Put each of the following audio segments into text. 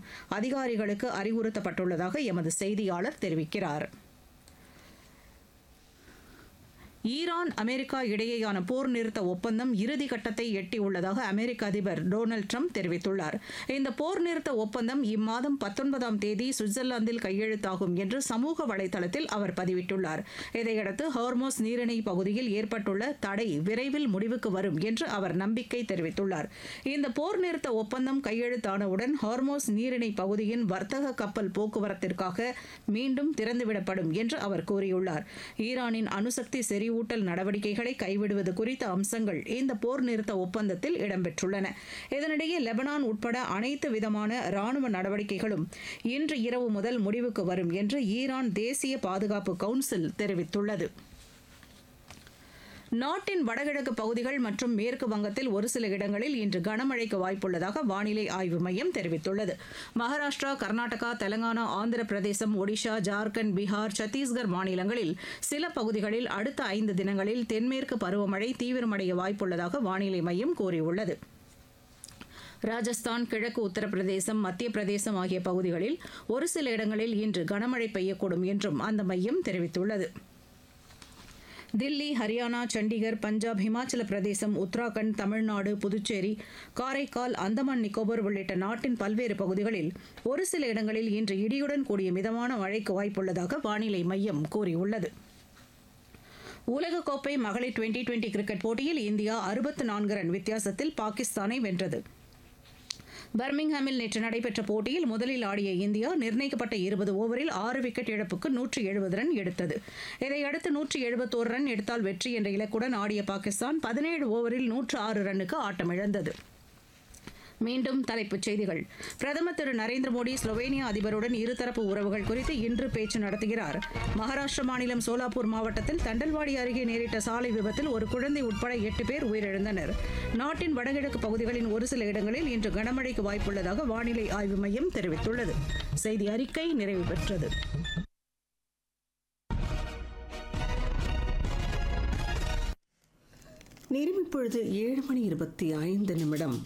அதிகாரிகளுக்கு அறிவுறுத்தப்பட்டுள்ளதாக எமது செய்தியாளர் தெரிவிக்கிறார் ஈரான் அமெரிக்கா இடையேயான போர் நிறுத்த ஒப்பந்தம் இறுதி கட்டத்தை எட்டியுள்ளதாக அமெரிக்க அதிபர் டொனால்டு ட்ரம்ப் தெரிவித்துள்ளார் இந்த போர் நிறுத்த ஒப்பந்தம் இம்மாதம் பத்தொன்பதாம் தேதி சுவிட்சர்லாந்தில் கையெழுத்தாகும் என்று சமூக வலைதளத்தில் அவர் பதிவிட்டுள்ளார் இதையடுத்து ஹார்மோஸ் நீரிணை பகுதியில் ஏற்பட்டுள்ள தடை விரைவில் முடிவுக்கு வரும் என்று அவர் நம்பிக்கை தெரிவித்துள்ளார் இந்த போர் நிறுத்த ஒப்பந்தம் கையெழுத்தானவுடன் ஹார்மோஸ் நீரிணை பகுதியின் வர்த்தக கப்பல் போக்குவரத்திற்காக மீண்டும் திறந்துவிடப்படும் என்று அவர் கூறியுள்ளார் ஈரானின் அணுசக்தி செறிவு செறிவூட்டல் நடவடிக்கைகளை கைவிடுவது குறித்த அம்சங்கள் இந்த போர் நிறுத்த ஒப்பந்தத்தில் இடம்பெற்றுள்ளன இதனிடையே லெபனான் உட்பட அனைத்து விதமான ராணுவ நடவடிக்கைகளும் இன்று இரவு முதல் முடிவுக்கு வரும் என்று ஈரான் தேசிய பாதுகாப்பு கவுன்சில் தெரிவித்துள்ளது நாட்டின் வடகிழக்கு பகுதிகள் மற்றும் மேற்கு வங்கத்தில் ஒரு சில இடங்களில் இன்று கனமழைக்கு வாய்ப்புள்ளதாக வானிலை ஆய்வு மையம் தெரிவித்துள்ளது மகாராஷ்டிரா கர்நாடகா தெலங்கானா ஆந்திர பிரதேசம் ஒடிஷா ஜார்க்கண்ட் பீகார் சத்தீஸ்கர் மாநிலங்களில் சில பகுதிகளில் அடுத்த ஐந்து தினங்களில் தென்மேற்கு பருவமழை தீவிரமடைய வாய்ப்புள்ளதாக வானிலை மையம் கூறியுள்ளது ராஜஸ்தான் கிழக்கு உத்தரப்பிரதேசம் மத்திய பிரதேசம் ஆகிய பகுதிகளில் ஒரு சில இடங்களில் இன்று கனமழை பெய்யக்கூடும் என்றும் அந்த மையம் தெரிவித்துள்ளது தில்லி ஹரியானா சண்டிகர் பஞ்சாப் இமாச்சல பிரதேசம் உத்தராகண்ட் தமிழ்நாடு புதுச்சேரி காரைக்கால் அந்தமான் நிக்கோபர் உள்ளிட்ட நாட்டின் பல்வேறு பகுதிகளில் ஒரு சில இடங்களில் இன்று இடியுடன் கூடிய மிதமான மழைக்கு வாய்ப்புள்ளதாக வானிலை மையம் கூறியுள்ளது உலகக்கோப்பை மகளிர் டுவெண்டி டுவெண்டி கிரிக்கெட் போட்டியில் இந்தியா அறுபத்து நான்கு ரன் வித்தியாசத்தில் பாகிஸ்தானை வென்றது பர்மிங்ஹாமில் நேற்று நடைபெற்ற போட்டியில் முதலில் ஆடிய இந்தியா நிர்ணயிக்கப்பட்ட இருபது ஓவரில் ஆறு விக்கெட் இழப்புக்கு நூற்றி எழுபது ரன் எடுத்தது இதையடுத்து நூற்றி எழுபத்தோரு ரன் எடுத்தால் வெற்றி என்ற இலக்குடன் ஆடிய பாகிஸ்தான் பதினேழு ஓவரில் நூற்று ஆறு ரன்னுக்கு ஆட்டமிழந்தது மீண்டும் தலைப்புச் செய்திகள் பிரதமர் திரு நரேந்திர மோடி ஸ்லோவேனியா அதிபருடன் இருதரப்பு உறவுகள் குறித்து இன்று பேச்சு நடத்துகிறார் மகாராஷ்டிர மாநிலம் சோலாப்பூர் மாவட்டத்தில் தண்டல்வாடி அருகே நேரிட்ட சாலை விபத்தில் ஒரு குழந்தை உட்பட எட்டு பேர் உயிரிழந்தனர் நாட்டின் வடகிழக்கு பகுதிகளின் ஒரு சில இடங்களில் இன்று கனமழைக்கு வாய்ப்புள்ளதாக வானிலை ஆய்வு மையம் தெரிவித்துள்ளது செய்தி அறிக்கை நிறைவு பெற்றது நேரம் இப்பொழுது ஏழு மணி இருபத்தி ஐந்து நிமிடம்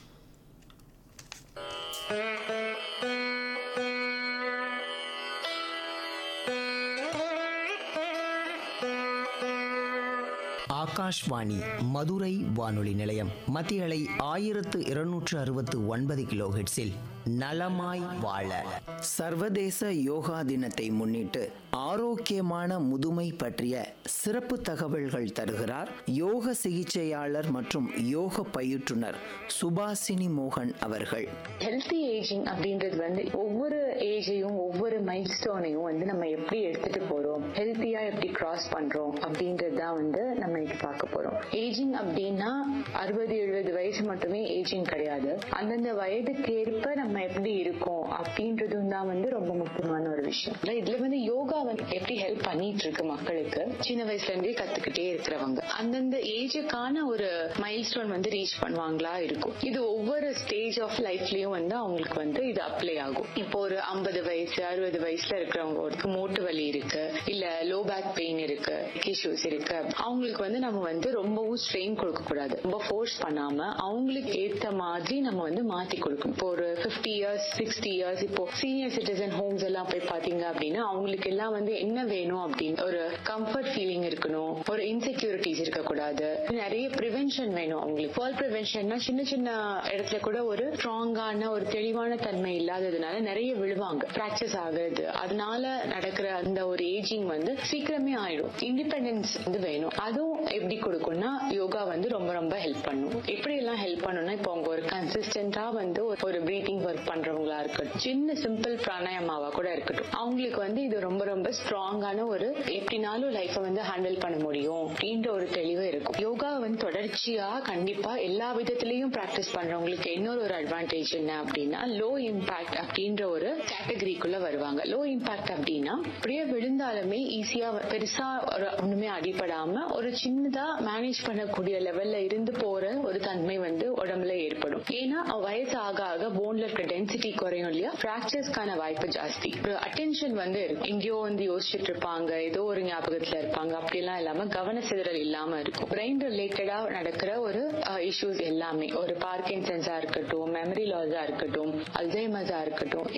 ஆகாஷ்வாணி மதுரை வானொலி நிலையம் மத்திய அலை ஆயிரத்து இருநூற்று அறுபத்து ஒன்பது கிலோ ஹெட்ஸில் நலமாய் வாழ சர்வதேச யோகா தினத்தை முன்னிட்டு ஆரோக்கியமான முதுமை பற்றிய சிறப்பு தகவல்கள் தருகிறார் யோக சிகிச்சையாளர் மற்றும் யோக பயிற்றுனர் சுபாசினி மோகன் அவர்கள் ஹெல்த்தி ஏஜிங் அப்படின்றது வந்து ஒவ்வொரு ஏஜையும் ஒவ்வொரு மைல் ஸ்டோனையும் வந்து நம்ம எப்படி எடுத்துட்டு போறோம் ஹெல்த்தியா எப்படி கிராஸ் பண்றோம் அப்படின்றது தான் வந்து நம்ம இன்னைக்கு பார்க்க போறோம் ஏஜிங் அப்படின்னா அறுபது எழுபது வயசு மட்டுமே ஏஜிங் கிடையாது அந்தந்த வயதுக்கு ஏற்ப நம்ம எப்படி இருக்கோம் அப்படின்றதும் தான் வந்து ரொம்ப முக்கியமான ஒரு விஷயம் இதுல வந்து யோகா வந்து எப்படி ஹெல்ப் பண்ணிட்டு இருக்கு மக்களுக்கு சின்ன வயசுல இருந்தே கத்துக்கிட்டே இருக்கிறவங்க அந்தந்த ஏஜுக்கான ஒரு மைல் ஸ்டோன் வந்து ரீச் பண்ணுவாங்களா இருக்கும் இது ஒவ்வொரு ஸ்டேஜ் ஆஃப் லைஃப்லயும் வந்து அவங்களுக்கு வந்து இது அப்ளை ஆகும் இப்போ ஒரு ஐம்பது வயசு அறுபது வயசுல இருக்கிறவங்க ஒருத்தருக்கு மூட்டு வலி இருக்கு இல்ல லோ பேக் பெயின் இருக்கு இஷ்யூஸ் இருக்கு அவங்களுக்கு வந்து நம்ம வந்து ரொம்பவும் ஸ்ட்ரெயின் கொடுக்க கூடாது ரொம்ப ஃபோர்ஸ் பண்ணாம அவங்களுக்கு ஏத்த மாதிரி நம்ம வந்து மாத்தி கொடுக்கணும் இப்போ ஒரு பிப்டி இயர்ஸ் சிக்ஸ்டி இயர்ஸ் இப்போ சீனியர் சிட்டிசன் ஹோம்ஸ் எல்லாம் போய் பாத்தீங்க அப்படின்னா அவங்களுக்கு எல்லாம் வந்து என்ன வேணும் அப்படின்னு ஒரு கம்ஃபர்ட் ஃபீலிங் இருக்கணும் ஒரு இன்செக்யூரிட்டிஸ் இருக்கக்கூடாது நிறைய ப்ரிவென்ஷன் வேணும் அவங்களுக்கு ஃபால் ப்ரிவென்ஷன்னா சின்ன சின்ன இடத்துல கூட ஒரு ஸ்ட்ராங்கான ஒரு தெளிவான தன்மை இல்லாததுனால நிறைய விழுவாங்க பிராக்சஸ் ஆகுறது அதனால நடக்கிற அந்த ஒரு ஏஜிங் வந்து சீக்கிரமே ஆயிடும் இண்டிபெண்டன்ஸ் வந்து வேணும் அதுவும் எப்படி கொடுக்கும்னா யோகா வந்து ரொம்ப ரொம்ப ஹெல்ப் பண்ணும் எப்படி எல்லாம் ஹெல்ப் பண்ணும்னா இப்போ அவங்க ஒரு கன்சிஸ்டன்டா வந்து ஒரு பிரீத்திங் ஒர்க் பண்றவங்களா இருக்கட்டும் சின்ன சிம்பிள் பிராணாயமாவா கூட இருக்கட்டும் அவங்களுக்கு வந்து இது ரொம்ப ரொம்ப ஸ்ட்ராங்கான ஒரு எப்படினாலும் லைஃப வந்து ஹேண்டில் பண்ண முடியும் அப்படின்ற ஒரு தெளிவு இருக்கும் யோகா வந்து தொடர்ச்சியா கண்டிப்பா எல்லா விதத்திலையும் பிராக்டிஸ் பண்றவங்களுக்கு இன்னொரு ஒரு அட்வான்டேஜ் என்ன அப்படின்னா லோ இம்பாக்ட் அப்படின்ற ஒரு கேட்டகரிக்குள்ள வருவாங்க லோ இம்பாக்ட் அப்படின்னா அப்படியே விழுந்தாலுமே ஈஸியா பெருசா ஒரு ஒண்ணுமே அடிபடாம ஒரு சின்னதா மேனேஜ் பண்ணக்கூடிய லெவல்ல இருந்து போற ஒரு தன்மை வந்து உடம்புல ஏற்படும் ஏன்னா வயசு ஆக ஆக போன்ல இருக்க டென்சிட்டி குறையும் இல்லையா பிராக்சர்ஸ்க்கான வாய்ப்பு ஜாஸ்தி ஒரு அட்டென்ஷன் வந்து இருக்கும் எங்கேயோ வந்து யோசிச்சுட்டு இருப்பாங்க ஏதோ ஒரு ஞாபகத்துல இருப்பாங்க அப்படிலாம் இல்லாம கவன சிதறல் இல்லாம இருக்கும் பிரெயின் ரிலேட்டடா நடக்கிற ஒரு இஷ்யூஸ் எல்லாமே ஒரு பார்க்கின்சன்ஸா இருக்கட்டும் மெமரி லாஸா இருக்கட்டும் அல்சைமஸா இருக்கட்டும்